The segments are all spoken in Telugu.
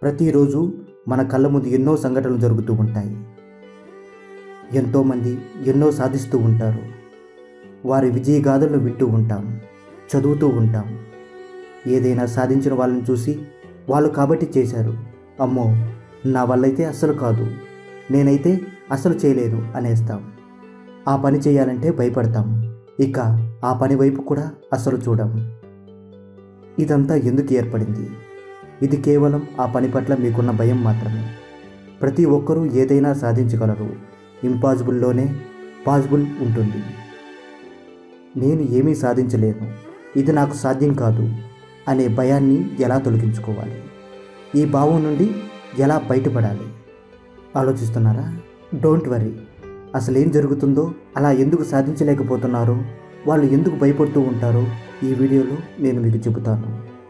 ప్రతిరోజు మన కళ్ళ ముందు ఎన్నో సంఘటనలు జరుగుతూ ఉంటాయి ఎంతోమంది ఎన్నో సాధిస్తూ ఉంటారు వారి విజయగాథలను వింటూ ఉంటాం చదువుతూ ఉంటాం ఏదైనా సాధించిన వాళ్ళని చూసి వాళ్ళు కాబట్టి చేశారు అమ్మో నా వల్లైతే అస్సలు కాదు నేనైతే అస్సలు చేయలేను అనేస్తాం ఆ పని చేయాలంటే భయపడతాం ఇక ఆ పని వైపు కూడా అస్సలు చూడం ఇదంతా ఎందుకు ఏర్పడింది ఇది కేవలం ఆ పని పట్ల మీకున్న భయం మాత్రమే ప్రతి ఒక్కరూ ఏదైనా సాధించగలరు ఇంపాసిబుల్లోనే పాసిబుల్ ఉంటుంది నేను ఏమీ సాధించలేను ఇది నాకు సాధ్యం కాదు అనే భయాన్ని ఎలా తొలగించుకోవాలి ఈ భావం నుండి ఎలా బయటపడాలి ఆలోచిస్తున్నారా డోంట్ వరీ అసలు ఏం జరుగుతుందో అలా ఎందుకు సాధించలేకపోతున్నారో వాళ్ళు ఎందుకు భయపడుతూ ఉంటారో ఈ వీడియోలో నేను మీకు చెబుతాను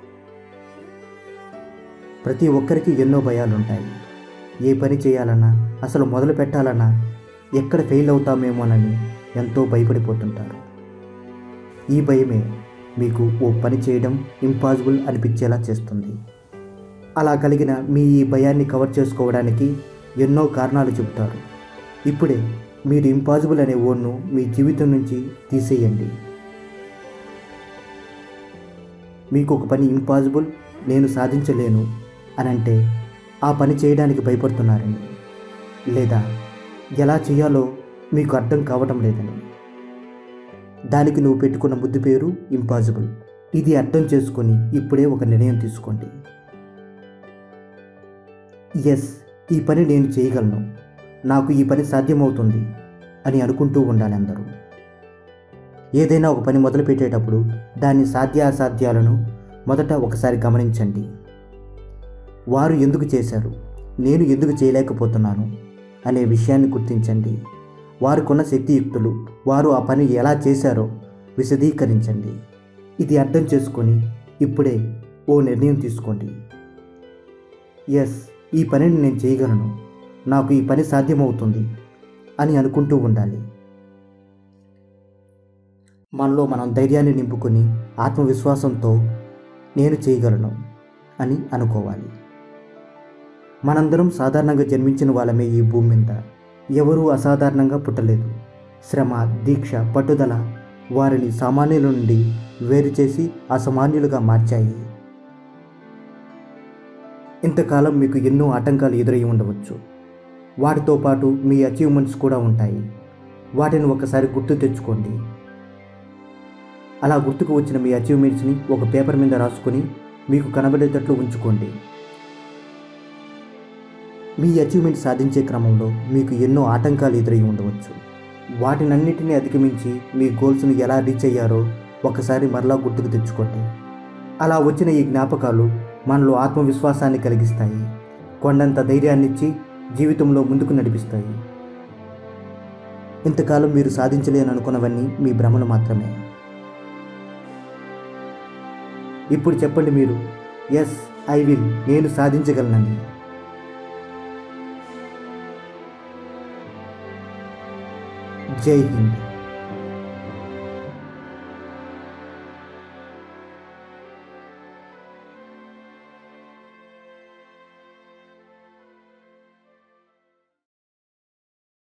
ప్రతి ఒక్కరికి ఎన్నో భయాలు ఉంటాయి ఏ పని చేయాలన్నా అసలు మొదలు పెట్టాలన్నా ఎక్కడ ఫెయిల్ అవుతామేమోనని ఎంతో భయపడిపోతుంటారు ఈ భయమే మీకు ఓ పని చేయడం ఇంపాసిబుల్ అనిపించేలా చేస్తుంది అలా కలిగిన మీ ఈ భయాన్ని కవర్ చేసుకోవడానికి ఎన్నో కారణాలు చెబుతారు ఇప్పుడే మీరు ఇంపాసిబుల్ అనే ఓడ్ను మీ జీవితం నుంచి తీసేయండి మీకు ఒక పని ఇంపాసిబుల్ నేను సాధించలేను అని అంటే ఆ పని చేయడానికి భయపడుతున్నారని లేదా ఎలా చేయాలో మీకు అర్థం కావటం లేదని దానికి నువ్వు పెట్టుకున్న ముద్దు పేరు ఇంపాసిబుల్ ఇది అర్థం చేసుకొని ఇప్పుడే ఒక నిర్ణయం తీసుకోండి ఎస్ ఈ పని నేను చేయగలను నాకు ఈ పని సాధ్యమవుతుంది అని అనుకుంటూ ఉండాలి అందరూ ఏదైనా ఒక పని మొదలు పెట్టేటప్పుడు దాని సాధ్యాసాధ్యాలను మొదట ఒకసారి గమనించండి వారు ఎందుకు చేశారు నేను ఎందుకు చేయలేకపోతున్నాను అనే విషయాన్ని గుర్తించండి వారికున్న శక్తియుక్తులు వారు ఆ పని ఎలా చేశారో విశదీకరించండి ఇది అర్థం చేసుకొని ఇప్పుడే ఓ నిర్ణయం తీసుకోండి ఎస్ ఈ పనిని నేను చేయగలను నాకు ఈ పని సాధ్యమవుతుంది అని అనుకుంటూ ఉండాలి మనలో మనం ధైర్యాన్ని నింపుకొని ఆత్మవిశ్వాసంతో నేను చేయగలను అని అనుకోవాలి మనందరం సాధారణంగా జన్మించిన వాళ్ళమే ఈ భూమి మీద ఎవరూ అసాధారణంగా పుట్టలేదు శ్రమ దీక్ష పట్టుదల వారిని సామాన్యుల నుండి వేరు చేసి అసామాన్యులుగా మార్చాయి ఇంతకాలం మీకు ఎన్నో ఆటంకాలు ఎదురై ఉండవచ్చు వాటితో పాటు మీ అచీవ్మెంట్స్ కూడా ఉంటాయి వాటిని ఒకసారి గుర్తు తెచ్చుకోండి అలా గుర్తుకు వచ్చిన మీ అచీవ్మెంట్స్ని ఒక పేపర్ మీద రాసుకొని మీకు కనబడేటట్లు ఉంచుకోండి మీ అచీవ్మెంట్ సాధించే క్రమంలో మీకు ఎన్నో ఆటంకాలు ఎదురై ఉండవచ్చు వాటినన్నిటినీ అధిగమించి మీ గోల్స్ను ఎలా రీచ్ అయ్యారో ఒకసారి మరలా గుర్తుకు తెచ్చుకోండి అలా వచ్చిన ఈ జ్ఞాపకాలు మనలో ఆత్మవిశ్వాసాన్ని కలిగిస్తాయి కొండంత ధైర్యాన్నిచ్చి జీవితంలో ముందుకు నడిపిస్తాయి ఇంతకాలం మీరు సాధించలేని అనుకున్నవన్నీ మీ భ్రమలు మాత్రమే ఇప్పుడు చెప్పండి మీరు ఎస్ ఐ విల్ నేను సాధించగలనని జై హింద్